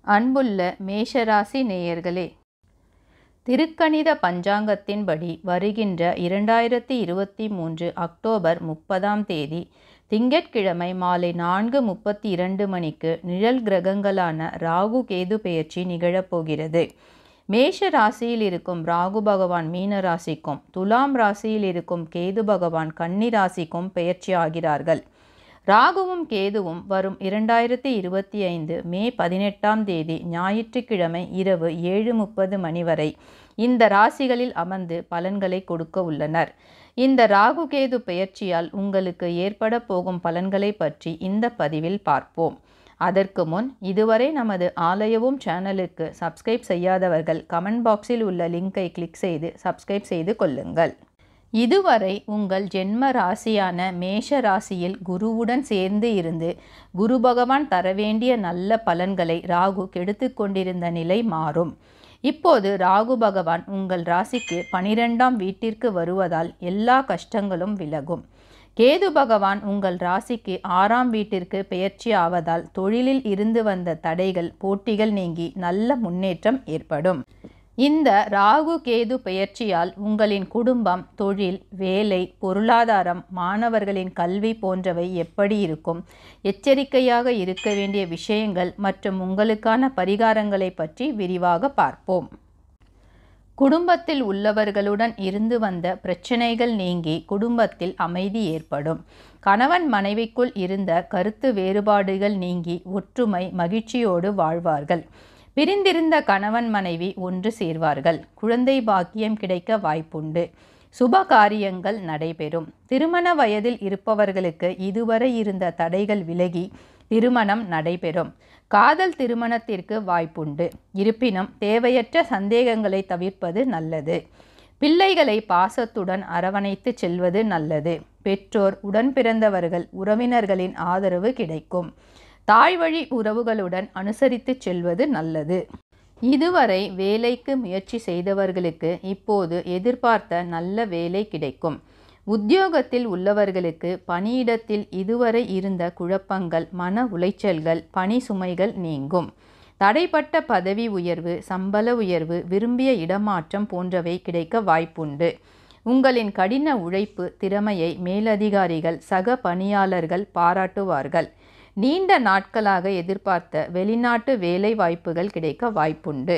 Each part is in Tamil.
அன்புள்ள மேஷராசி நேயர்களே திருக்கணித பஞ்சாங்கத்தின்படி வருகின்ற இரண்டாயிரத்தி இருபத்தி மூன்று அக்டோபர் முப்பதாம் தேதி திங்கட்கிழமை மாலை நான்கு முப்பத்தி இரண்டு மணிக்கு நிழல் கிரகங்களான ராகு கேது பெயர்ச்சி நிகழப்போகிறது மேஷ ராசியில் இருக்கும் ராகு பகவான் மீன ராசிக்கும் துலாம் ராசியில் இருக்கும் கேது பகவான் கன்னி ராசிக்கும் பெயர்ச்சி ஆகிறார்கள் ராகுவும் கேதுவும் வரும் இரண்டாயிரத்தி இருபத்தி ஐந்து மே பதினெட்டாம் தேதி ஞாயிற்றுக்கிழமை இரவு ஏழு முப்பது மணி வரை இந்த ராசிகளில் அமர்ந்து பலன்களை கொடுக்க உள்ளனர் இந்த ராகு கேது பெயர்ச்சியால் உங்களுக்கு ஏற்பட போகும் பலன்களை பற்றி இந்த பதிவில் பார்ப்போம் அதற்கு முன் இதுவரை நமது ஆலயவும் சேனலுக்கு சப்ஸ்கிரைப் செய்யாதவர்கள் கமெண்ட் பாக்ஸில் உள்ள லிங்கை கிளிக் செய்து சப்ஸ்கிரைப் செய்து கொள்ளுங்கள் இதுவரை உங்கள் ஜென்ம ராசியான மேஷ ராசியில் குருவுடன் சேர்ந்து இருந்து குரு பகவான் தர வேண்டிய நல்ல பலன்களை ராகு கெடுத்து கொண்டிருந்த நிலை மாறும் இப்போது ராகு பகவான் உங்கள் ராசிக்கு பனிரெண்டாம் வீட்டிற்கு வருவதால் எல்லா கஷ்டங்களும் விலகும் கேது பகவான் உங்கள் ராசிக்கு ஆறாம் வீட்டிற்கு பெயர்ச்சி ஆவதால் தொழிலில் இருந்து வந்த தடைகள் போட்டிகள் நீங்கி நல்ல முன்னேற்றம் ஏற்படும் இந்த ராகு கேது பெயர்ச்சியால் உங்களின் குடும்பம் தொழில் வேலை பொருளாதாரம் மாணவர்களின் கல்வி போன்றவை எப்படி இருக்கும் எச்சரிக்கையாக இருக்க வேண்டிய விஷயங்கள் மற்றும் உங்களுக்கான பரிகாரங்களை பற்றி விரிவாக பார்ப்போம் குடும்பத்தில் உள்ளவர்களுடன் இருந்து வந்த பிரச்சனைகள் நீங்கி குடும்பத்தில் அமைதி ஏற்படும் கணவன் மனைவிக்குள் இருந்த கருத்து வேறுபாடுகள் நீங்கி ஒற்றுமை மகிழ்ச்சியோடு வாழ்வார்கள் பிரிந்திருந்த கணவன் மனைவி ஒன்று சேர்வார்கள் குழந்தை பாக்கியம் கிடைக்க வாய்ப்புண்டு சுப காரியங்கள் நடைபெறும் திருமண வயதில் இருப்பவர்களுக்கு இதுவரை இருந்த தடைகள் விலகி திருமணம் நடைபெறும் காதல் திருமணத்திற்கு வாய்ப்புண்டு இருப்பினும் தேவையற்ற சந்தேகங்களை தவிர்ப்பது நல்லது பிள்ளைகளை பாசத்துடன் அரவணைத்து செல்வது நல்லது பெற்றோர் உடன் பிறந்தவர்கள் உறவினர்களின் ஆதரவு கிடைக்கும் தாய்வழி உறவுகளுடன் அனுசரித்து செல்வது நல்லது இதுவரை வேலைக்கு முயற்சி செய்தவர்களுக்கு இப்போது எதிர்பார்த்த நல்ல வேலை கிடைக்கும் உத்தியோகத்தில் உள்ளவர்களுக்கு பணியிடத்தில் இதுவரை இருந்த குழப்பங்கள் மன உளைச்சல்கள் பணி சுமைகள் நீங்கும் தடைப்பட்ட பதவி உயர்வு சம்பள உயர்வு விரும்பிய இடமாற்றம் போன்றவை கிடைக்க வாய்ப்புண்டு உங்களின் கடின உழைப்பு திறமையை மேலதிகாரிகள் சக பணியாளர்கள் பாராட்டுவார்கள் நீண்ட நாட்களாக எதிர்பார்த்த வெளிநாட்டு வேலை வாய்ப்புகள் கிடைக்க வாய்ப்புண்டு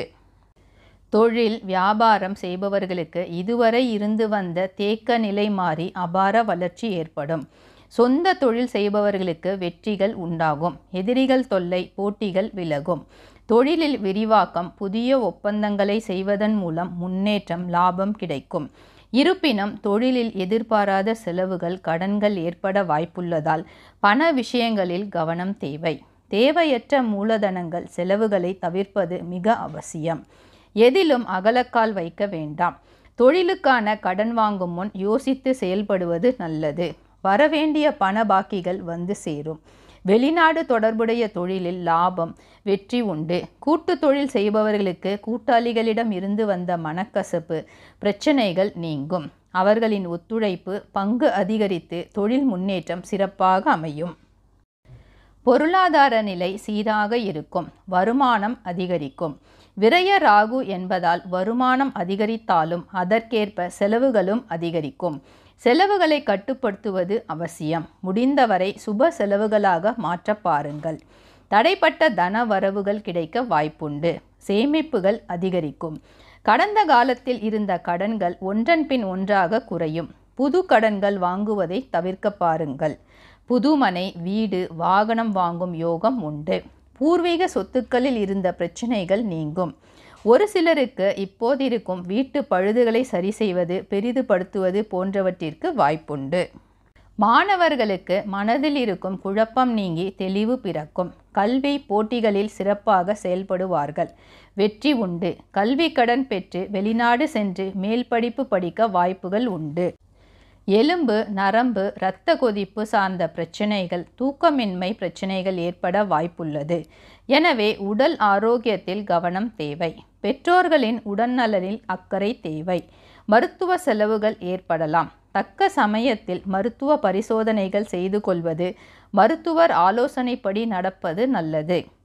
தொழில் வியாபாரம் செய்பவர்களுக்கு இதுவரை இருந்து வந்த தேக்க நிலை மாறி அபார வளர்ச்சி ஏற்படும் சொந்த தொழில் செய்பவர்களுக்கு வெற்றிகள் உண்டாகும் எதிரிகள் தொல்லை போட்டிகள் விலகும் தொழிலில் விரிவாக்கம் புதிய ஒப்பந்தங்களை செய்வதன் மூலம் முன்னேற்றம் லாபம் கிடைக்கும் இருப்பினும் தொழிலில் எதிர்பாராத செலவுகள் கடன்கள் ஏற்பட வாய்ப்புள்ளதால் பண விஷயங்களில் கவனம் தேவை தேவையற்ற மூலதனங்கள் செலவுகளை தவிர்ப்பது மிக அவசியம் எதிலும் அகலக்கால் வைக்க வேண்டாம் தொழிலுக்கான கடன் வாங்கும் முன் யோசித்து செயல்படுவது நல்லது வரவேண்டிய பண பாக்கிகள் வந்து சேரும் வெளிநாடு தொடர்புடைய தொழிலில் லாபம் வெற்றி உண்டு கூட்டு தொழில் செய்பவர்களுக்கு கூட்டாளிகளிடம் இருந்து வந்த மனக்கசப்பு பிரச்சனைகள் நீங்கும் அவர்களின் ஒத்துழைப்பு பங்கு அதிகரித்து தொழில் முன்னேற்றம் சிறப்பாக அமையும் பொருளாதார நிலை சீராக இருக்கும் வருமானம் அதிகரிக்கும் விரய ராகு என்பதால் வருமானம் அதிகரித்தாலும் அதற்கேற்ப செலவுகளும் அதிகரிக்கும் செலவுகளை கட்டுப்படுத்துவது அவசியம் முடிந்தவரை சுப செலவுகளாக மாற்ற பாருங்கள் தடைப்பட்ட தன வரவுகள் கிடைக்க வாய்ப்புண்டு சேமிப்புகள் அதிகரிக்கும் கடந்த காலத்தில் இருந்த கடன்கள் ஒன்றன் பின் ஒன்றாக குறையும் புது கடன்கள் வாங்குவதை தவிர்க்க பாருங்கள் புதுமனை வீடு வாகனம் வாங்கும் யோகம் உண்டு பூர்வீக சொத்துக்களில் இருந்த பிரச்சனைகள் நீங்கும் ஒரு சிலருக்கு இப்போதிருக்கும் வீட்டு பழுதுகளை சரி செய்வது பெரிதுபடுத்துவது போன்றவற்றிற்கு வாய்ப்புண்டு மாணவர்களுக்கு மனதில் இருக்கும் குழப்பம் நீங்கி தெளிவு பிறக்கும் கல்வி போட்டிகளில் சிறப்பாக செயல்படுவார்கள் வெற்றி உண்டு கல்வி கடன் பெற்று வெளிநாடு சென்று மேல் படிப்பு படிக்க வாய்ப்புகள் உண்டு எலும்பு நரம்பு இரத்த கொதிப்பு சார்ந்த பிரச்சனைகள் தூக்கமின்மை பிரச்சனைகள் ஏற்பட வாய்ப்புள்ளது எனவே உடல் ஆரோக்கியத்தில் கவனம் தேவை பெற்றோர்களின் உடல்நலனில் அக்கறை தேவை மருத்துவ செலவுகள் ஏற்படலாம் தக்க சமயத்தில் மருத்துவ பரிசோதனைகள் செய்து கொள்வது மருத்துவர் ஆலோசனைப்படி நடப்பது நல்லது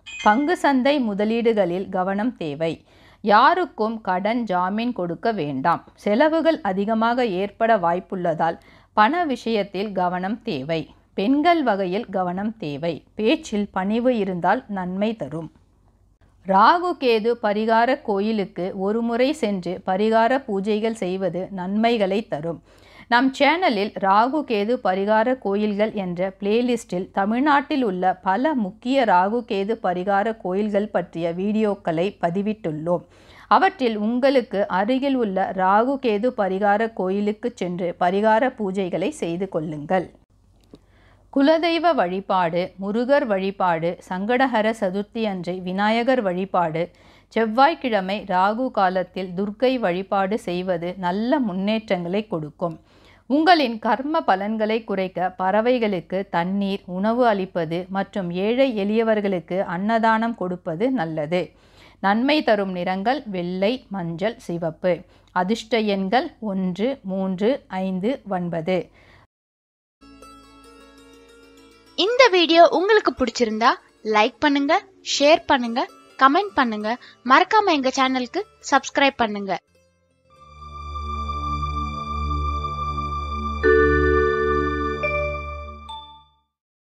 பங்கு சந்தை முதலீடுகளில் கவனம் தேவை யாருக்கும் கடன் ஜாமீன் கொடுக்க வேண்டாம் செலவுகள் அதிகமாக ஏற்பட வாய்ப்புள்ளதால் பண விஷயத்தில் கவனம் தேவை பெண்கள் வகையில் கவனம் தேவை பேச்சில் பணிவு இருந்தால் நன்மை தரும் ராகு கேது பரிகார கோயிலுக்கு ஒருமுறை சென்று பரிகார பூஜைகள் செய்வது நன்மைகளை தரும் நம் சேனலில் ராகு கேது பரிகார கோயில்கள் என்ற பிளேலிஸ்டில் தமிழ்நாட்டில் உள்ள பல முக்கிய ராகு கேது பரிகார கோயில்கள் பற்றிய வீடியோக்களை பதிவிட்டுள்ளோம் அவற்றில் உங்களுக்கு அருகில் உள்ள ராகு கேது பரிகார கோயிலுக்கு சென்று பரிகார பூஜைகளை செய்து கொள்ளுங்கள் குலதெய்வ வழிபாடு முருகர் வழிபாடு சங்கடஹர சதுர்த்தி அன்றை விநாயகர் வழிபாடு செவ்வாய்க்கிழமை ராகு காலத்தில் துர்க்கை வழிபாடு செய்வது நல்ல முன்னேற்றங்களை கொடுக்கும் உங்களின் கர்ம பலன்களை குறைக்க பறவைகளுக்கு தண்ணீர் உணவு அளிப்பது மற்றும் ஏழை எளியவர்களுக்கு அன்னதானம் கொடுப்பது நல்லது நன்மை தரும் நிறங்கள் வெள்ளை மஞ்சள் சிவப்பு அதிர்ஷ்ட எண்கள் ஒன்று மூன்று ஐந்து ஒன்பது இந்த வீடியோ உங்களுக்கு பிடிச்சிருந்தா லைக் பண்ணுங்க ஷேர் பண்ணுங்க கமெண்ட் பண்ணுங்க மறக்காம எங்க சேனலுக்கு சப்ஸ்கிரைப் பண்ணுங்க